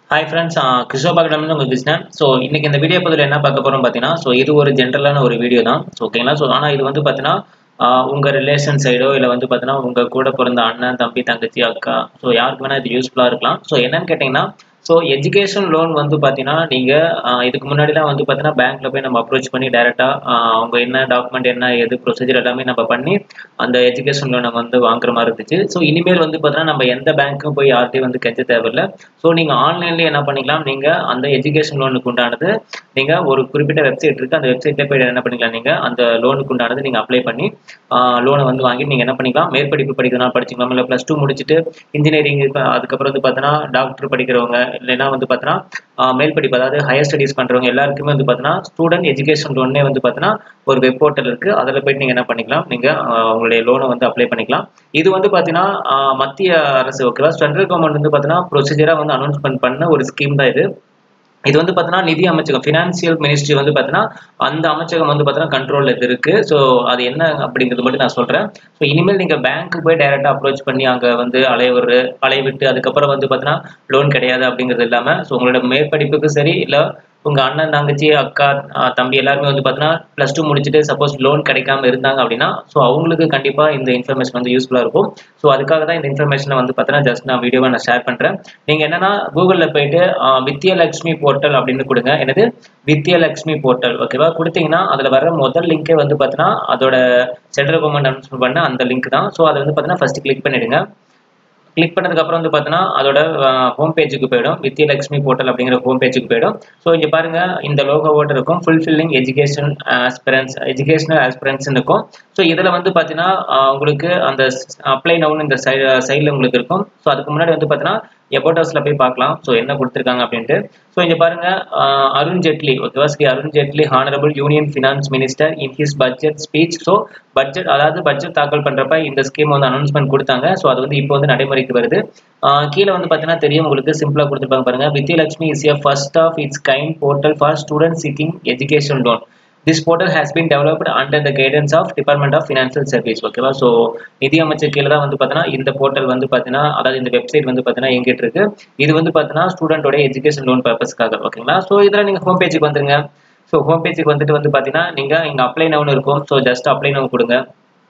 hi friends Christopher அகாடமியில் உங்கள் Krishnan so இன்னைக்கு இந்த வீடியோ பதில் என்ன பார்க்க போகிறோம் பார்த்தீங்கன்னா ஸோ இது ஒரு ஜென்ரலான ஒரு வீடியோ தான் ஸோ ஓகேங்களா ஸோ ஆனால் இது வந்து பார்த்தீங்கன்னா உங்கள் ரிலேஷன் சைடோ இல்லை வந்து பார்த்தீங்கன்னா உங்கள் கூட பிறந்த அண்ணன் தம்பி தங்கச்சி அக்கா ஸோ யாருக்கு வேணால் இது யூஸ்ஃபுல்லாக இருக்கலாம் ஸோ என்னன்னு கேட்டிங்கன்னா ஸோ எஜுகேஷன் லோன் வந்து பார்த்தீங்கன்னா நீங்கள் இதுக்கு முன்னாடிலாம் வந்து பார்த்தீங்கன்னா பேங்க்கில் போய் நம்ம அப்ரோச் பண்ணி டேரெக்டாக அவங்க என்ன டாக்குமெண்ட் என்ன எது ப்ரொசீஜர் எல்லாமே நம்ம பண்ணி அந்த எஜுகேஷன் லோனை வந்து வாங்குற மாதிரி இருந்துச்சு ஸோ இனிமேல் வந்து பார்த்தீங்கன்னா நம்ம எந்த பேங்க்கும் போய் யார்ட்டையும் வந்து கெஞ்ச தேவையில்லை ஸோ நீங்கள் ஆன்லைன்லேயே என்ன பண்ணிக்கலாம் நீங்கள் அந்த எஜுகேஷன் லோனுக்கு உண்டானது நீங்கள் ஒரு குறிப்பிட்ட வெப்சைட் இருக்குது அந்த வெப்சைட்லேயே போய் என்ன பண்ணிக்கலாம் நீங்கள் அந்த லோனுக்கு உண்டானது நீங்கள் அப்ளை பண்ணி லோனை வந்து வாங்கி நீங்கள் என்ன பண்ணிக்கலாம் மேற்படிப்பு படிக்கிறதுனா படிச்சுக்கலாம் இல்லை ப்ளஸ் டூ முடிச்சுட்டு இன்ஜினியரிங் அதுக்கப்புறம் வந்து பார்த்தீங்கன்னா டாக்டர் படிக்கிறவங்க இல்லைன்னா வந்து பார்த்தீங்கன்னா மேல் படிப்பு அதாவது ஹையர் ஸ்டடீஸ் பண்ணுறவங்க எல்லாருக்குமே வந்து பார்த்தீங்கன்னா ஸ்டூடெண்ட் எஜுகேஷன் லோனே வந்து பார்த்தீங்கன்னா ஒரு வெப் போர்ட்டல் இருக்குது அதில் போயிட்டு நீங்கள் என்ன பண்ணிக்கலாம் நீங்கள் உங்களுடைய லோனை வந்து அப்ளை பண்ணிக்கலாம் இது வந்து பார்த்தீங்கன்னா மத்திய அரசு ஓகேவா சென்ட்ரல் கவர்மெண்ட் வந்து பார்த்தீங்கன்னா ப்ரொசீஜராக வந்து அனௌன்ஸ்மெண்ட் பண்ண ஒரு ஸ்கீம் தான் இது இது வந்து பார்த்தீங்கன்னா நிதி அமைச்சகம் ஃபினான்சியல் மினிஸ்ட்ரி வந்து பார்த்தீங்கன்னா அந்த அமைச்சகம் வந்து பார்த்தீங்கன்னா கண்ட்ரோலில் இது இருக்கு ஸோ அது என்ன அப்படிங்கிறது மட்டும் நான் சொல்கிறேன் ஸோ இனிமேல் நீங்கள் பேங்க்கு போய் டைரெக்டாக அப்ரோச் பண்ணி அங்கே வந்து அலைவர் அலைவிட்டு அதுக்கப்புறம் வந்து பார்த்தீங்கன்னா லோன் கிடையாது அப்படிங்கிறது இல்லாமல் ஸோ உங்களோட மேற்படிப்புக்கு சரி இல்லை உங்கள் அண்ணன் தங்கச்சி அக்கா தம்பி எல்லாருமே வந்து பார்த்தீங்கன்னா ப்ளஸ் டூ முடிச்சுட்டு சப்போஸ் லோன் கிடைக்காம இருந்தாங்க அப்படின்னா ஸோ அவங்களுக்கு கண்டிப்பாக இந்த இன்ஃபர்மேஷன் வந்து யூஸ்ஃபுல்லாக இருக்கும் ஸோ அதுக்காக தான் இந்த இன்ஃபர்மேஷனை வந்து பார்த்தீங்கன்னா ஜஸ்ட் நான் வீடியோவை நான் ஷேர் பண்ணுறேன் நீங்கள் என்னன்னா கூகுளில் போயிட்டு வித்யலக்ஷ்மி போர்ட்டல் அப்படின்னு கொடுங்க எனது வித்யலக்ஷ்மி போர்ட்டல் ஓகேவா கொடுத்தீங்கன்னா அதில் வர முதல் லிங்கே வந்து பார்த்தீங்கன்னா அதோட சென்ட்ரல் கவர்மெண்ட் அனௌன்ஸ்மெண்ட் பண்ண அந்த லிங்க் தான் ஸோ அதை வந்து பார்த்தீங்கன்னா ஃபஸ்ட்டு கிளிக் பண்ணிடுங்க கிளிக் பண்ணதுக்கப்புறம் வந்து பார்த்தீங்கன்னா அதோட ஹோம் பேஜுக்கு போயிடும் வித்யலக்ஷ்மி போர்ட்டல் அப்படிங்கிற ஹோம் பேஜுக்கு போயிடும் ஸோ இங்கே பாருங்க இந்த லோகோவோட இருக்கும் fulfilling education aspirations educational aspirations இருக்கும் ஸோ இதில் வந்து பார்த்தீங்கன்னா உங்களுக்கு அந்த அப்ளை நவுன் இந்த சைடு சைடில் உங்களுக்கு இருக்கும் ஸோ அதுக்கு முன்னாடி வந்து பார்த்தீங்கன்னா எபோட்டோஸில் போய் பார்க்கலாம் ஸோ என்ன கொடுத்துருக்காங்க அப்படின்ட்டு ஸோ இங்கே பாருங்க அருண் ஜேட்லி ஓகேவா Shri Arun Jaitley honourable union finance minister in his budget speech so budget அதாவது பட்ஜெட் தாக்கல் பண்ணுறப்ப இந்த ஸ்கீம் வந்து அனௌன்ஸ்மெண்ட் கொடுத்தாங்க ஸோ அது வந்து இப்போ வந்து நடைமுறைக்கு வருது கீழே வந்து பார்த்தீங்கன்னா தெரியும் உங்களுக்கு சிம்பிளாக கொடுத்துருப்பாங்க பாருங்க Vidyalakshmi is a first of its kind portal for student seeking education loan this portal has been developed under the guidance of department of financial service ஓகேவா ஸோ நிதி அமைச்சர் கீழே தான் வந்து பார்த்தீங்கன்னா இந்த போர்ட்டல் வந்து பார்த்தீங்கன்னா அதாவது இந்த வெப்சைட் வந்து பார்த்தீங்கன்னா எங்கிட்டு இருக்கு இது வந்து பார்த்தீங்கன்னா ஸ்டூடெண்டோட எஜுகேஷன் லோன் பர்பஸ்க்காக ஓகேங்களா ஸோ இதில் நீங்கள் ஹோம் பேஜுக்கு வந்துருங்க ஸோ ஹோம் பேஜுக்கு வந்துட்டு வந்து பார்த்தீங்கன்னா நீங்கள் இங்கே அப்ளை நவுன் இருக்கும் ஸோ ஜஸ்ட் அப்ளை நவு கொடுங்க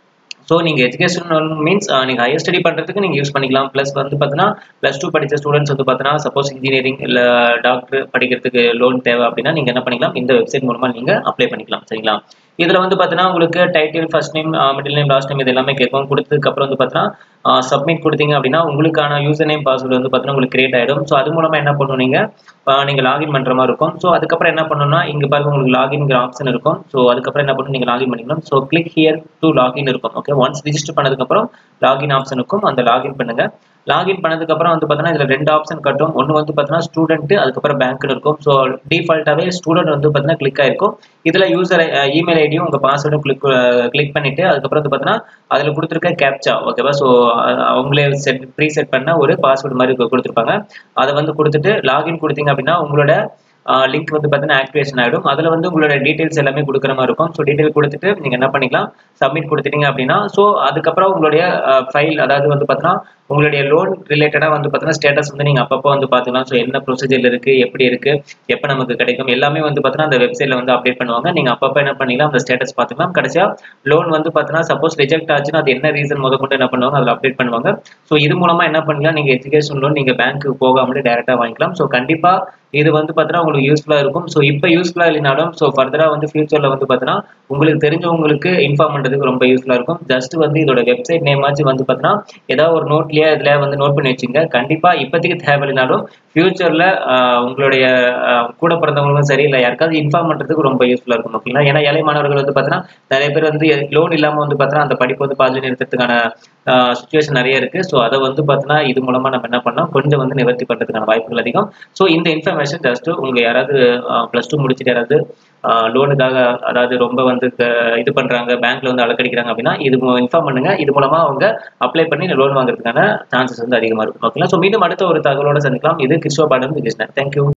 ஸோ நீங்கள் எஜுகேஷன் லோன் மீன்ஸ் நீங்கள் ஹையர் ஸ்டடி பண்ணுறதுக்கு நீங்கள் யூஸ் பண்ணிக்கலாம் ப்ளஸ் வந்து பார்த்தீங்கன்னா ப்ளஸ் டூ படித்த ஸ்டூடெண்ட்ஸ் வந்து பார்த்தீங்கன்னா சப்போஸ் இன்ஜினியரிங் இல்லை டாக்டர் படிக்கிறதுக்கு லோன் தேவை அப்படின்னா நீங்கள் என்ன பண்ணிக்கலாம் இந்த வெப்சைட் மூலமாக நீங்கள் அப்ளை பண்ணிக்கலாம் சரிங்களா இதில் வந்து பார்த்தீங்கன்னா உங்களுக்கு title first name middle name last name இது எல்லாமே கேட்கும் கொடுத்ததுக்கப்புறம் வந்து பார்த்தீங்கன்னா சப்மிட் கொடுத்தீங்க அப்படின்னா உங்களுக்கான யூசர் நேம் பாஸ்வேர்டு வந்து பார்த்தீங்கன்னா உங்களுக்கு கிரியேட் ஆகிடும் ஸோ அது மூலமாக என்ன பண்ணணும் நீங்கள் நீங்கள் லாகின் பண்ணுற மாதிரி இருக்கும் ஸோ அதுக்கப்புறம் என்ன பண்ணணும்னா இங்கே பாருங்க உங்களுக்கு லாகின்ங்கிற ஆப்ஷன் இருக்கும் ஸோ அதுக்கப்புறம் என்ன பண்ணணும் நீங்கள் லாகின் பண்ணிக்கலாம் so click here to login இருக்கும் ஓகே ஒன்ஸ் ரிஜிஸ்டர் பண்ணதுக்கப்புறம் லாகின் ஆப்ஷன் இருக்கும் அந்த லாகின் பண்ணுங்கள் லாகின் பண்ணதுக்கப்புறம் வந்து பார்த்தீங்கன்னா இதில் ரெண்டு ஆப்ஷன் கட்டும் ஒன்று வந்து பார்த்தீங்கன்னா ஸ்டூடெண்ட் அதுக்கப்புறம் பேங்க்னு இருக்கும் ஸோ டிஃபால்ட்டாகவே ஸ்டூடெண்ட் வந்து பார்த்தீங்கன்னா கிளிக் ஆயிருக்கும் இதில் யூசர் இமெயில் ஐடியும் உங்கள் பாஸ்வேர்டும் கிளிக் கிளிக் பண்ணிவிட்டு அதுக்கப்புறம் வந்து பார்த்தீங்கன்னா அதில் கொடுத்துருக்க கேப்சா ஓகேவா ஸோ அவங்களே செட் ப்ரீ செட் பண்ண ஒரு பாஸ்வேர்டு மாதிரி கொடுத்துருப்பாங்க அதை வந்து கொடுத்துட்டு லாகின் கொடுத்தீங்க அப்படின்னா உங்களோட லிங்க் வந்து பார்த்தீங்கன்னா ஆக்டிவேஷன் ஆகிடும் அதில் வந்து உங்களோட டீட்டெயில்ஸ் எல்லாமே கொடுக்குற மாதிரி இருக்கும் ஸோ டீட்டெயில் கொடுத்துட்டு நீங்கள் என்ன பண்ணிக்கலாம் சப்மிட் கொடுத்துட்டீங்க அப்படின்னா ஸோ அதுக்கப்புறம் உங்களுடைய ஃபைல் அதாவது வந்து பார்த்தீங்கன்னா உங்களுடைய லோன் ரிலேட்டடாக வந்து பார்த்தீங்கன்னா ஸ்டேட்டஸ் வந்து நீங்கள் அப்பப்போ வந்து பார்த்துக்கலாம் ஸோ என்ன ப்ரொசீஜர் இருக்குது எப்படி இருக்குது எப்போ நமக்கு கிடைக்கும் எல்லாமே வந்து பார்த்தீங்கன்னா அந்த வெப்சைட்டில் வந்து அப்டேட் பண்ணுவாங்க நீங்கள் அப்பப்போ என்ன பண்ணிக்கலாம் அந்த ஸ்டேட்டஸ் பார்த்துக்கலாம் கடைசியாக லோன் வந்து பார்த்தீங்கன்னா சப்போஸ் ரிஜெக்ட் ஆச்சுன்னா அது என்ன ரீசன் முத கொண்டு என்ன பண்ணுவாங்க அதில் அப்டேட் பண்ணுவாங்க ஸோ இது மூலமாக என்ன பண்ணலாம் நீங்கள் எஜுகேஷன் லோன் நீங்கள் பேங்க்கு போகாமலே டேரெக்டாக வாங்கிக்கலாம் ஸோ கண்டிப்பாக இது வந்து பார்த்தீங்கன்னா உங்களுக்கு யூஸ்ஃபுல்லாக இருக்கும் ஸோ இப்போ யூஸ்ஃபுல்லாக இல்லைனாலும் ஸோ ஃபர்தராக வந்து ஃபியூச்சரில் வந்து பார்த்தீங்கன்னா உங்களுக்கு தெரிஞ்சவங்களுக்கு இன்ஃபார்ம் பண்ணுறதுக்கு ரொம்ப யூஸ்ஃபுல்லாக இருக்கும் ஜஸ்ட் வந்து இதோட வெப்சைட் நேமாச்சும் வந்து பார்த்தீங்கன்னா ஏதாவது ஒரு நோட்லேயே இதில் வந்து நோட் பண்ணி வச்சுங்க கண்டிப்பாக இப்போதைக்கு தேவையில்லைனாலும் ஃபியூச்சரில் உங்களுடைய கூட பிறந்தவங்களும் சரி இல்லை யாருக்காவது இன்ஃபார்ம் பண்ணுறதுக்கு ரொம்ப யூஸ்ஃபுல்லாக இருக்கும் ஓகேங்களா ஏன்னா ஏழை மாணவர்கள் வந்து பார்த்தீங்கன்னா நிறைய பேர் வந்து லோன் இல்லாமல் வந்து பார்த்தீங்கன்னா அந்த படிப்பு வந்து பாதியில் நிறுத்துறதுக்கான சுச்சுவேஷன் நிறைய இருக்குது ஸோ அதை வந்து பார்த்தீங்கன்னா இது மூலமாக நம்ம என்ன பண்ணலாம் கொஞ்சம் வந்து நிவர்த்தி பண்ணுறதுக்கான வாய்ப்புகள் அதிகம் ஸோ இந்த இன்ஃபர்மேஷன் ஜஸ்ட்டு உங்கள் யாராவது ப்ளஸ் டூ முடிச்சுட்டு யாராவது லோனுக்காக அதாவது ரொம்ப வந்து இது பண்ணுறாங்க பேங்க்ல வந்து அலக்கடிக்கிறாங்க அப்படின்னா இது இன்ஃபார்ம் பண்ணுங்க இது மூலமாக அவங்க அப்ளை பண்ணி லோன் வாங்குறதுக்கான சான்சஸ் வந்து அதிகமாக இருக்கும் ஓகேங்களா ஸோ மீண்டும் அடுத்த ஒரு தகவலோட சந்திக்கலாம் இது கிறிஸ்டோ பாடம் கிருஷ்ணன் தேங்க்யூ